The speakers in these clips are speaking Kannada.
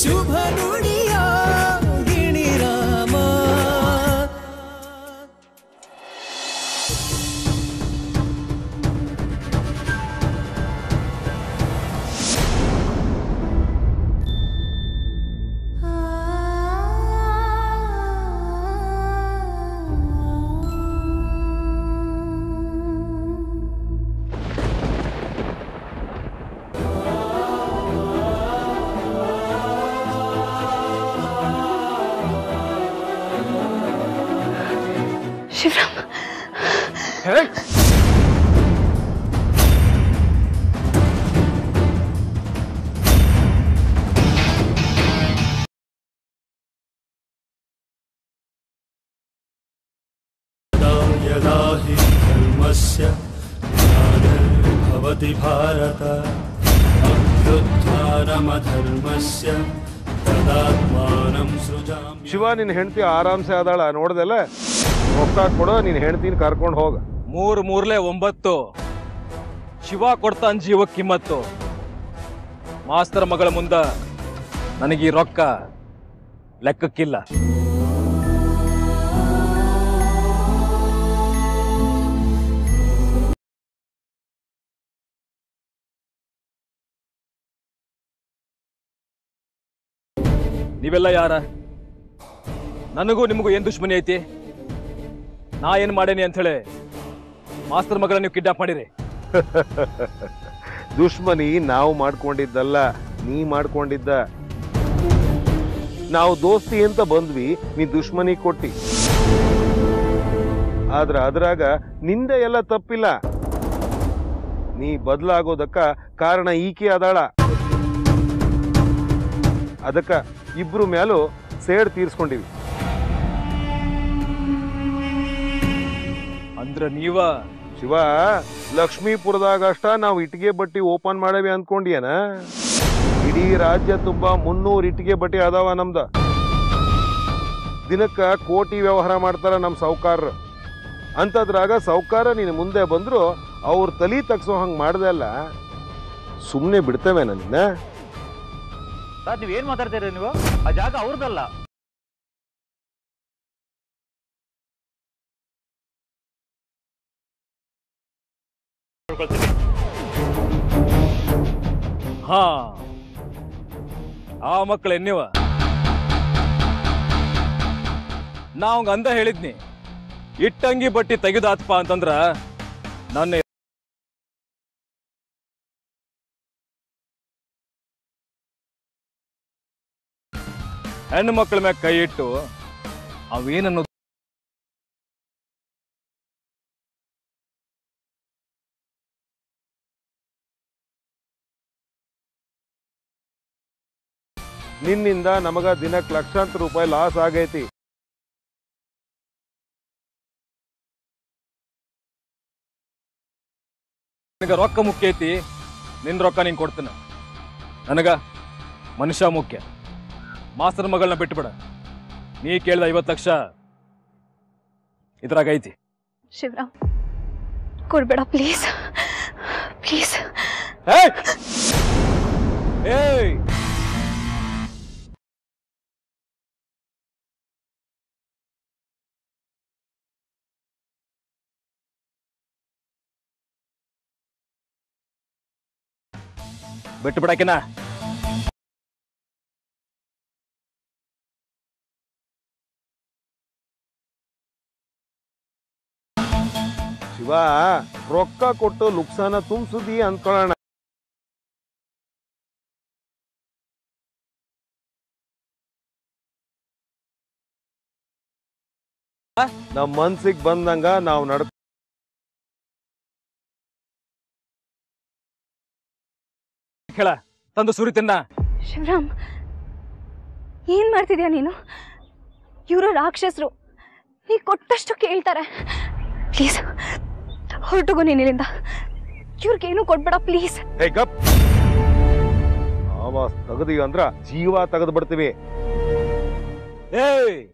ಶುಭ ನುಡಿಯ ಗಿಣಿರಾಮ ಶಿವರಾಮ್ यदा हि धर्मस्य ग्लानिर्भवति भारत अभ्युत्थानमधर्मस्य तदात्मानं सृजामि ಶಿವ ನಿನ್ನ ಹೆಂಡತಿ ಆರಾಮ್ಸೆ ಆದಾಳ ನೋಡ್ದಲ್ಲ ರೊಕ್ಕ ಕೊಡೋ ನಿನ್ನ ಹೆಂಡತಿನ ಕರ್ಕೊಂಡು ಹೋಗ ಮೂರ್ ಮೂರ್ಲೆ ಒಂಬತ್ತು ಶಿವ ಕೊಡ್ತಾನ್ ಜೀವ ಕಿಮ್ಮತ್ತು ಮಾಸ್ತರ್ ಮಗಳ ಮುಂದ ನನಗೆ ಈ ರೊಕ್ಕ ಲೆಕ್ಕಕ್ಕಿಲ್ಲ ನೀವೆಲ್ಲ ಯಾರ ನನಗೂ ನಿಮಗೂ ಏನ್ ದುಶ್ಮನಿ ಐತಿ ನಾ ಏನ್ ಮಾಡೇನಿ ಅಂತ ಹೇಳಿ ಮಾಸ್ತರ್ ಮಗಳ ನೀವು ಕಿಡ್ನಾಪ್ ಮಾಡಿರಿ ದುಶ್ಮನಿ ನಾವು ಮಾಡ್ಕೊಂಡಿದ್ದಲ್ಲ ನೀ ಮಾಡ್ಕೊಂಡಿದ್ದ ನಾವು ದೋಸ್ತಿ ಅಂತ ಬಂದ್ವಿ ನೀ ದುಶ್ಮನಿ ಕೊಟ್ಟಿ ಆದ್ರ ಅದ್ರಾಗ ನಿಂದ ಎಲ್ಲ ತಪ್ಪಿಲ್ಲ ನೀ ಬದಲಾಗೋದಕ್ಕ ಕಾರಣ ಈಕೆ ಅದಾಳ ಅದಕ್ಕ ಇಬ್ರು ಮ್ಯಾಲೂ ಸೇಡ್ ತೀರ್ಸ್ಕೊಂಡಿವಿ ಅಂದ್ರ ನೀವ ಶಿವ ಲಕ್ಷ್ಮೀಪುರದಾಗಷ್ಟ ನಾವು ಇಟ್ಟಿಗೆ ಬಟ್ಟಿ ಓಪನ್ ಮಾಡೇವಿ ಅಂದ್ಕೊಂಡಿಯನ ಇಡೀ ರಾಜ್ಯ ತುಂಬಾ ಮುನ್ನೂರು ಇಟ್ಟಿಗೆ ಬಟ್ಟಿ ಅದಾವ ನಮ್ದ ದಿನಕ್ಕ ಕೋಟಿ ವ್ಯವಹಾರ ಮಾಡ್ತಾರ ನಮ್ ಸಾವ್ಕಾರ್ರು ಅಂತದ್ರಾಗ ಸಾವ್ಕಾರ ನೀನು ಮುಂದೆ ಬಂದ್ರು ಅವ್ರ ತಲಿ ತಗ್ಸೋ ಹಂಗ್ ಮಾಡ್ದೆ ಅಲ್ಲ ಸುಮ್ಮನೆ ಬಿಡ್ತೇವೆ ನನ್ನ ಸರ್ ನೀವ್ ಏನ್ ಮಾತಾಡ್ತೀರಿ ನೀವು ಆ ಜಾಗ ಅವ್ರದ್ದಲ್ಲ ಹಾ ಆ ಮಕ್ಕಳು ಎನ್ನಿವ ನಾ ಅವಂಗ ಅಂದ ಹೇಳಿದ್ನಿ ಇಟ್ಟಂಗಿ ಬಟ್ಟಿ ತೆಗೆದಾತ್ಪ ಅಂತಂದ್ರ ನನ್ನ ಹೆಣ್ಣು ಮಕ್ಕಳ ಮ್ಯಾಗ ಕೈ ಇಟ್ಟು ಅವೇನನ್ನು ನಿನ್ನಿಂದ ನಮಗ ದಿನಕ್ಕೆ ಲಕ್ಷಾಂತರ ರೂಪಾಯಿ ಲಾಸ್ ಆಗೈತಿ ನನಗ ರೊಕ್ಕ ಮುಖ್ಯ ಐತಿ ನಿನ್ ರೊಕ್ಕ ನಿಂಗೆ ಕೊಡ್ತೀನಿ ನನಗ ಮನುಷ್ಯ ಮುಖ್ಯ ಮಾಸ್ತರ್ ಮಗಳನ್ನ ಬಿಟ್ಬಿಡ ನೀ ಕೇಳಿದ ಐವತ್ತು ಲಕ್ಷ ಇದ್ರಾಗ ಐತಿ ಶಿವರಾಮ್ ಕೊಡ್ಬೇಡ ಪ್ಲೀಸ್ ಪ್ಲೀಸ್ ಏಯ್! ಏಯ್ ಬಿಟ್ಟು ಬಿಡಕಿನ ಶಿವ ರೊಕ್ಕ ಕೊಟ್ಟು ಲುಕ್ಸಾನ ತುಂಬಿಸುದಿ ಅನ್ಕೊಳ್ಳೋಣ ನಮ್ ಮನ್ಸಿಗೆ ಬಂದಂಗ ನಾವು ನಡ್ ಕೇಳ ತಂದು ಸುರಿತಿನ್ನ ಶಿವರಾಮ್ ಏನ್ ಮಾಡ್ತಿದ್ಯಾ ನೀನು ಇವರು ರಾಕ್ಷಸರು ನೀ ಕೊಟ್ಟಷ್ಟು ಕೇಳ್ತಾರೆ ಪ್ಲೀಸ್ ಹೊರಟುಗು ನೀನ್ ಇಲ್ಲಿಂದ ಇವ್ರಿಗೇನು ಕೊಡ್ಬೇಡ ಪ್ಲೀಸ್ ಹೇ ಗಪ್ ಆವಾಸ್ ತೆಗದೀವಿ ಅಂದ್ರ ಜೀವ ತೆಗೆದು ಬಿಡ್ತೀವಿ ಏಯ್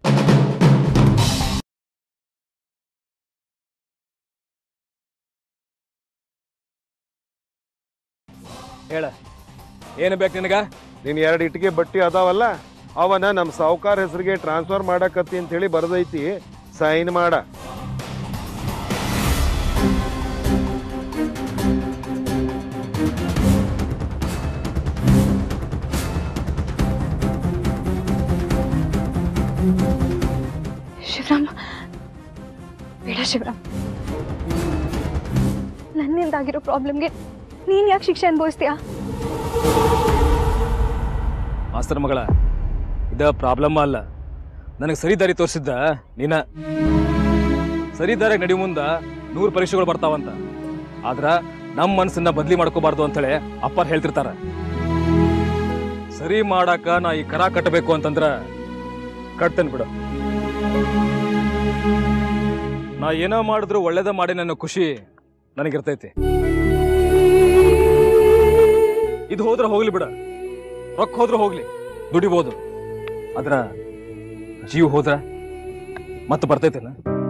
ಹೇಳ ಏನು ಬೇಕು ನಿನಗ ನೀನ್ ಎರಡು ಇಟ್ಟಿಗೆ ಬಟ್ಟಿ ಅದಾವಲ್ಲ ಅವನ ನಮ್ಮ ಸಾವುಕಾರ ಹೆಸರಿಗೆ ಟ್ರಾನ್ಸ್ಫರ್ ಮಾಡಕತ್ತಿ ಅಂತ ಹೇಳಿ ಬರ್ದೈತಿ ಸೈನ್ ಮಾಡ ಶಿವರಾಮ್ ಬೇಡ ಶಿವರಾಮ್ ನನ್ನಿಂದಾಗಿರೋ ಪ್ರಾಬ್ಲಮ್ಗೆ ನೀನ್ ಯಾಕೆ ಶಿಕ್ಷೆ ಅನುಭವಿಸ್ತೀಯಾ ಮಾಸ್ತರ್ ಮಗಳ ಇದ ಪ್ರಾಬ್ಲಮ್ ಅಲ್ಲ ನನಗೆ ಸರಿ ದಾರಿ ತೋರಿಸಿದ್ದ ನೀನ ಸರಿ ದಾರಿಗೆ ನಡಿ ಮುಂದ ನೂರು ಪರೀಕ್ಷೆಗಳು ಬರ್ತಾವಂತ ಆದ್ರ ನಮ್ಮ ಮನಸ್ಸನ್ನ ಬದ್ಲಿ ಮಾಡ್ಕೋಬಾರ್ದು ಅಂತೇಳಿ ಅಪ್ಪಾರ್ ಹೇಳ್ತಿರ್ತಾರ ಸರಿ ಮಾಡಾಕ ನಾ ಈ ಕರ ಕಟ್ಟಬೇಕು ಅಂತಂದ್ರ ಕಟ್ತೇನೆ ಬಿಡು ನಾ ಏನೋ ಮಾಡಿದ್ರು ಒಳ್ಳೇದ ಮಾಡಿ ನನ್ನ ಖುಷಿ ನನಗಿರ್ತೈತಿ ಇದು ಹೋದ್ರೆ ಹೋಗ್ಲಿ ಬಿಡ ರೊಕ್ಕ ಹೋದ್ರೆ ಹೋಗ್ಲಿ ದುಡಿಬೋದು ಆದ್ರ ಜೀವ ಹೋದ್ರ ಮತ್ತೆ ಬರ್ತೈತೇನ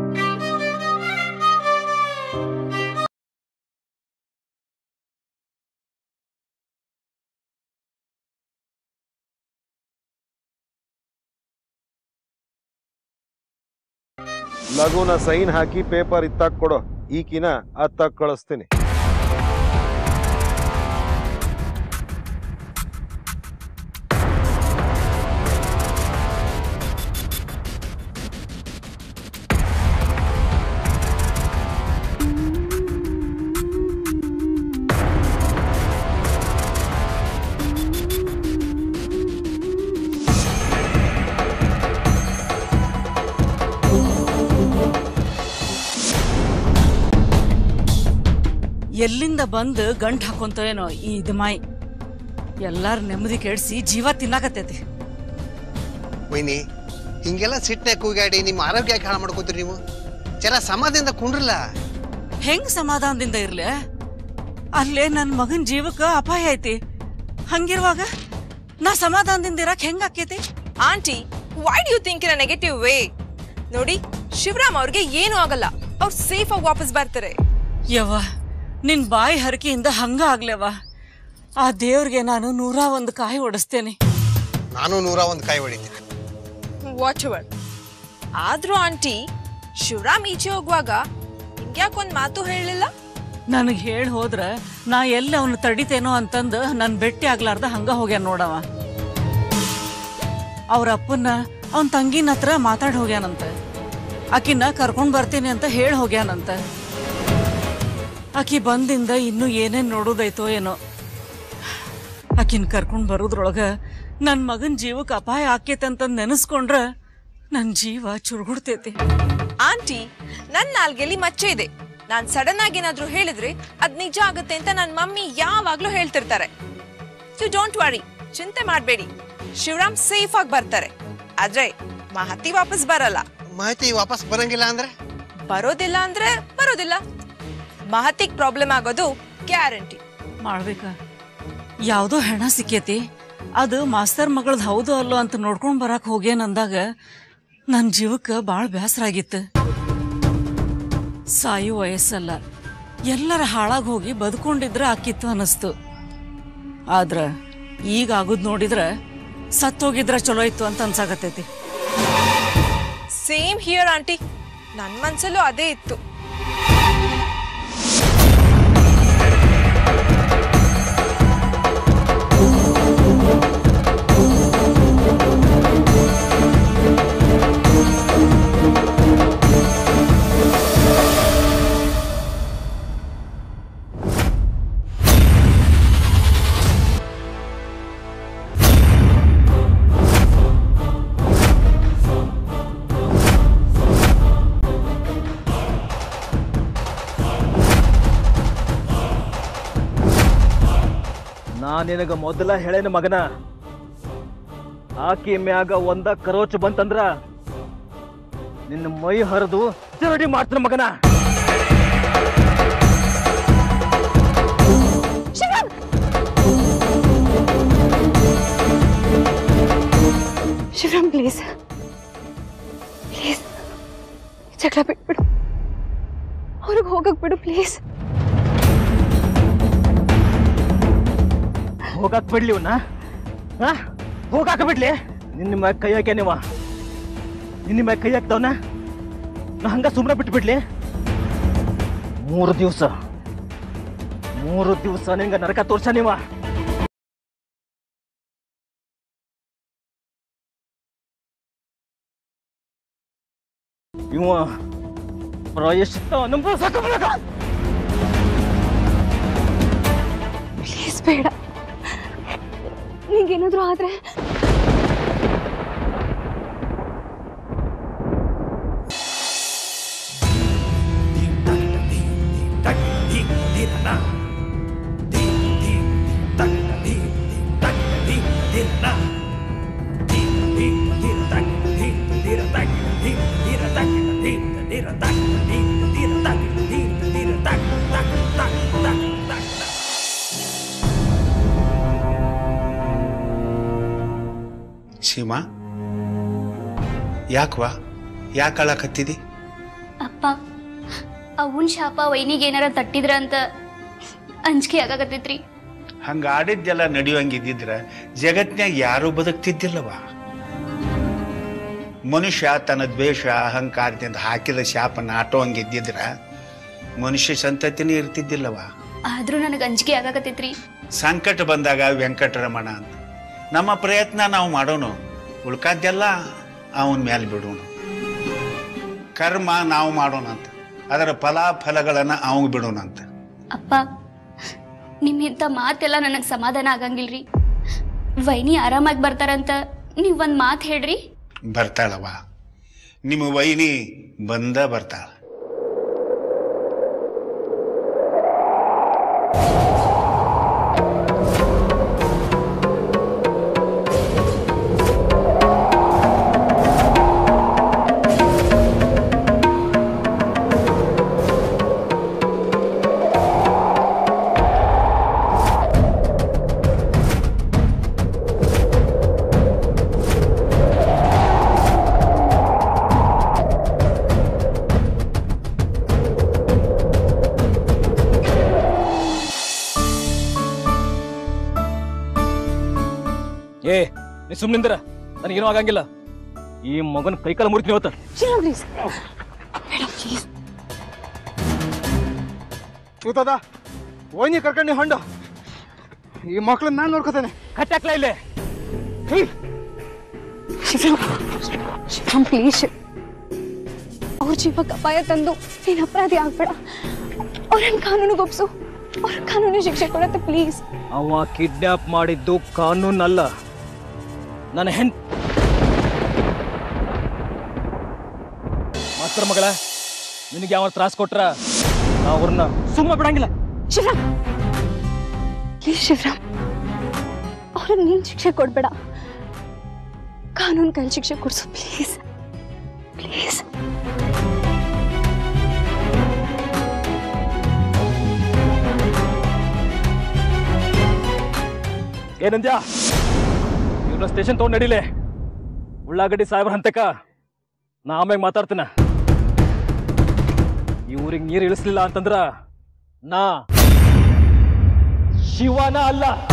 ಲಘುನ ಸೈನ್ ಹಾಕಿ ಪೇಪರ್ ಇತ್ತಾಕ್ ಕೊಡು ಈಕಿನ ಅತ್ತಾಕ್ ಕಳಿಸ್ತೀನಿ ಎಲ್ಲಿಂದ ಬಂದು ಗಂಟ್ ಹಾಕೊಂತ ಏನೋ ಈ ಇದಮಾಯಿ ಎಲ್ಲಾರ ನೆಮ್ಮದಿ ಕೆಡಿಸಿ ಜೀವ ತಿನ್ನಾಕತ್ತೈತಿ ವೈನಿ ಹಿಂಗೆಲ್ಲ ಸಿಟ್ನ್ಯಾಗ ಕೂಗಾಡಿ ನಿಮ್ಮ ಆರೋಗ್ಯ ಯಾಕೆ ಹಾಳು ಮಾಡ್ಕೋತೀರಿ ನೀವು ಜರ ಸಮಾಧಿಯಿಂದ ಕುಂಡ್ರಲ್ಲ ಹೆಂಗ್ ಸಮಾಧಾನದಿಂದ ಇರ್ಲಿ ಅಲ್ಲೇ ನನ್ನ ಮಗನ್ ಜೀವಕ್ಕ ಅಪಾಯ ಐತಿ ಹಂಗಿರುವಾಗ ನಾ ಸಮಾಧಾನದಿಂದ ಇರಕ್ ಹೆಂಗ್ ಆಕೇತಿ aunty why do you think in a negative way ನೋಡಿ ಶಿವರಾಮ್ ಅವ್ರಿಗೆ ಏನೂ ಆಗಲ್ಲ ಅವ್ರು ಸೇಫ್ ಆಗಿ ವಾಪಸ್ ಬರ್ತಾರೆ ಯವ್ವ ನಿನ್ ಬಾಯಿ ಹರಕೆಯಿಂದ ಹಂಗ ಆಗ್ಲೇವ ಆ ದೇವ್ರಿಗೆ ನಾನು ನೂರ ಒಂದು ಕಾಯಿ ಓಡಿಸ್ತೇನೆ ನಾನು ನೂರ ಒಂದು ಕಾಯಿ ಹೊಡಿತೀನಿ ವಾಚ್ ಅವರ್ ಆದ್ರೂ ಆಂಟಿ ಶಿವರಾಮ್ ಈಚೆ ಹೋಗುವಾಗ ನಿಮ್ಗ್ಯಾಕೊಂದ್ ಮಾತು ಹೇಳಲಿಲ್ಲ ನನಗ್ ಹೇಳ್ ಹೋದ್ರ ನಾ ಎಲ್ಲಿ ಅವನು ತಡಿತೇನೋ ಅಂತಂದು ನನ್ ಭೇಟಿ ಆಗ್ಲಾರ್ದ ಹಂಗ ಹೋಗ್ಯಾನ ನೋಡವ ಅವ್ರ ಅಪ್ಪನ್ನ ಅವನ್ ತಂಗಿನ ಹತ್ರ ಮಾತಾಡ್ ಹೋಗ್ಯಾನಂತ ಆಕಿನ ಕರ್ಕೊಂಡ್ ಬರ್ತೀನಿ ಅಂತ ಹೇಳಿ ಹೋಗ್ಯಾನಂತ ಆಕಿ ಬಂದಿಂದ ಇನ್ನು ಏನೇನ್ ನೋಡೋದೈತೋ ಏನೋ ಆಕಿನ್ ಕರ್ಕೊಂಡ್ ಬರೋದ್ರೊಳಗ ನನ್ ಮಗನ್ ಜೀವಕ್ಕೆ ಅಪಾಯ ಆಕೇತಂತ ನೆನೆಸ್ಕೊಂಡ್ರ ನನ್ ಜೀವ ಚುರುಗುಡ್ತೈತಿ ಆಂಟಿ ನನ್ ನಾಲ್ಗೆಲಿ ಮಚ್ಚೆ ಇದೆ ನಾನ್ ಸಡನ್ ಆಗಿ ಏನಾದ್ರೂ ಹೇಳಿದ್ರೆ ಅದ್ ನಿಜ ಆಗುತ್ತೆ ಅಂತ ನನ್ ಮಮ್ಮಿ ಯಾವಾಗ್ಲೂ ಹೇಳ್ತಿರ್ತಾರೆ ಯು ಡೋಂಟ್ ವರಿ ಚಿಂತೆ ಮಾಡ್ಬೇಡಿ ಶಿವರಾಮ್ ಸೇಫ್ ಆಗಿ ಬರ್ತಾರೆ ಆದ್ರೆ ಮಹತಿ ವಾಪಸ್ ಬರಲ್ಲ ಮಾಹಿತಿ ವಾಪಸ್ ಬರಂಗಿಲ್ಲ ಅಂದ್ರೆ ಬರೋದಿಲ್ಲ ಅಂದ್ರೆ ಬರೋದಿಲ್ಲ ಮಹತಿಗ್ ಪ್ರಾಬ್ಲಮ್ ಆಗೋದು ಗ್ಯಾರಂಟಿ ಮಾಡ್ಬೇಕ ಯಾವ್ದೋ ಹೆಣ ಸಿಕ್ಕೇತಿ ಅದು ಮಾಸ್ತರ್ ಮಗಳದ್ ಹೌದು ಅಲ್ಲೋ ಅಂತ ನೋಡ್ಕೊಂಡ್ ಬರಾಕ್ ಹೋಗ್ಯಾನಂದಾಗ ನನ್ ಜೀವಕ್ಕ ಬಾಳ್ ಬ್ಯಾಸರ ಆಗಿತ್ತು ಸಾಯು ವಯಸ್ಸಲ್ಲ ಎಲ್ಲರ ಹಾಳಾಗ್ ಹೋಗಿ ಬದುಕೊಂಡಿದ್ರ ಆಕಿತ್ತು ಅನಸ್ತು ಆದ್ರ ಈಗ ಆಗುದ್ ನೋಡಿದ್ರ ಸತ್ತೋಗಿದ್ರ ಚಲೋ ಇತ್ತು ಅಂತ ಅನ್ಸಾಕತ್ತೈತಿ ಸೇಮ್ ಹಿಯರ್ ಆಂಟಿ ನನ್ ಮನ್ಸಲ್ಲೂ ಅದೇ ಇತ್ತು ನಾ ನಿನಗ ಮೊದಲ ಹೇಳೇನ ಮಗನ ಆಕಿ ಮ್ಯಾಗ ಒಂದ ಕರೋಚ್ ಬಂತಂದ್ರ ನಿನ್ನ ಮೈ ಹರಿದು ಜರಡಿ ಮಾಡ್ತಾನ ಮಗನ ಶಿವರಾಮ್ ಪ್ಲೀಸ್ ಪ್ಲೀಸ್ ಜಗಳ ಬಿಟ್ಬಿಡು ಅವ್ರಿಗೆ ಹೋಗಕ್ ಬಿಡು ಪ್ಲೀಸ್ ಹೋಗಾಕ್ ಬಿಡ್ಲಿ ಇವನ್ನ ಹೋಗಾಕ ಬಿಡ್ಲಿ ನಿನ್ನ ಮ್ಯಾಗ ಕೈ ಹಾಕ್ಯ ನೀವ ನಿನ್ನ ಮ್ಯಾಗ ಕೈ ಹಾಕ್ದವನ ನಾ ಹಂಗ ಸುಮ್ಮನೆ ಬಿಟ್ಬಿಡ್ಲಿ ಮೂರು ದಿವಸ ಮೂರು ದಿವಸ ನಿಂಗ ನರಕ ತೋರ್ಸ ನೀವ ಇವ ಪ್ರಾಯಶ್ಚಿತ್ತ ಅನುಭವಿಸಕ ಪ್ಲೀಸ್ ಬೇಡ ನಿಂಗೇನಾದ್ರೂ ಆದ್ರೆ ಸೀಮಾ ಯಾಕವಾ ಯಾಕೆ ಅಳಕತ್ತಿದಿ ಅಪ್ಪ ಅವನ್ ಶಾಪ ವೈನಿಗೆ ಏನಾರ ತಟ್ಟಿದ್ರ ಅಂತ ಅಂಜಿಕೆ ಆಗಾಕತ್ತೈತ್ರಿ ಹಂಗ ಆಡಿದ್ದೆಲ್ಲ ನಡೆಯುವಂಗಿದ್ದಿದ್ರ ಜಗತ್ನ್ಯಾಗ ಯಾರೂ ಬದುಕ್ತಿದ್ದಿಲ್ಲವ ಮನುಷ್ಯ ತನ್ನ ದ್ವೇಷ ಅಹಂಕಾರದಿಂದ ಹಾಕಿದ ಶಾಪನ ಆಟೋವಂಗಿದ್ದಿದ್ರ ಮನುಷ್ಯ ಸಂತತಿನೇ ಇರ್ತಿದ್ದಿಲ್ಲವ ಆದ್ರೂ ನನಗೆ ಅಂಜಿಕೆ ಆಗಾಕತ್ತೈತ್ರಿ ಸಂಕಟ ಬಂದಾಗ ವೆಂಕಟರಮಣ ಅಂತ ನಮ್ಮ ಪ್ರಯತ್ನ ನಾವು ಮಾಡೋಣ ಉಳ್ಕಾದ್ದೆಲ್ಲ ಅವನ ಮೇಲೆ ಬಿಡೋಣ ಕರ್ಮ ನಾವು ಮಾಡೋಣ ಅಂತ ಅದರ ಫಲಾಫಲಗಳನ್ನು ಅವಂಗ್ ಬಿಡೋಣ ಅಂತ ಅಪ್ಪ ನಿಮ್ಮಿಂತ ಮಾತೆಲ್ಲ ನನಗೆ ಸಮಾಧಾನ ಆಗಂಗಿಲ್ರಿ ವೈನಿ ಆರಾಮಾಗಿ ಬರ್ತಾರಂತ ನೀವ್ ಒಂದ್ ಮಾತು ಹೇಳ್ರಿ ಬರ್ತಾಳವ ನಿಮ್ಮ ವೈನಿ ಬಂದ ಬರ್ತಾಳ ಏ ನೀ ಸುಮ್ಮನಿಂದ್ರ ನನಗೇನೂ ಆಗಂಗಿಲ್ಲ ಈ ಮಗನ ಕೈಕಾಲ ಮುರಿತೀನಿ ಇವತ್ತ ಶಿವ ಪ್ಲೀಸ್ ಬೇಡ ಪ್ಲೀಸ್ ಕೂತದ ಓಯ್ನಿ ಕರ್ಕೊಂಡು ಹೊಂಡು ಈ ಮಕ್ಳನ್ನ ನಾನು ನೋಡ್ಕೋತೇನೆ ಕಟ್ಟಾಕ್ಲ ಇಲ್ಲೇ ಶಿವರಾಮ್ ಶಿವರಾಮ್ ಪ್ಲೀಸ್ ಅವ್ರ ಜೀವಕ್ಕೆ ಅಪಾಯ ತಂದು ನೀನ್ ಅಪರಾಧಿ ಆಗ್ಬೇಡ ಅವ್ರನ್ನ ಕಾನೂನಿಗೆ ಒಪ್ಸು ಅವ್ರ ಕಾನೂನು ಶಿಕ್ಷೆ ಕೊಡತ್ತೆ ಪ್ಲೀಸ್ ಅವ ಕಿಡ್ನಾಪ್ ಮಾಡಿದ್ದು ಕಾನೂನಲ್ಲ ನನ್ನ ಹೆಣ್ ಮಾಸ್ತರ ಮಗಳ ನಿನಗೆ ಯಾವ ತ್ರಾಸ ಕೊಟ್ರ ನಾ ಅವ್ರನ್ನ ಸುಮ್ಮನೆ ಬಿಡಂಗಿಲ್ಲ ಶಿವರಾಮ್ ಪ್ಲೀಸ್ ಶಿವರಾಮ್ ಅವ್ರನ್ನ ನೀನ್ ಶಿಕ್ಷೆ ಕೊಡ್ಬೇಡ ಕಾನೂನು ಕೈಲಿ ಶಿಕ್ಷೆ ಕೊಡ್ಸು ಪ್ಲೀಸ್ ಪ್ಲೀಸ್ ಏನಂದ್ಯಾ ಇವ್ರನ್ನ ಸ್ಟೇಷನ್ ತಗೊಂಡ್ ನಡಿಲೆ ಉಳ್ಳಾಗಡ್ಡಿ ಸಾಹೇಬ್ರ ಹಂತಕ ನಾ ಆಮ್ಯಾಗ ಮಾತಾಡ್ತೀನ ಇವ್ರಿಗೆ ನೀರು ಇಳಿಸ್ಲಿಲ್ಲ ಅಂತಂದ್ರ ನಾ ಶಿವನ ಅಲ್ಲ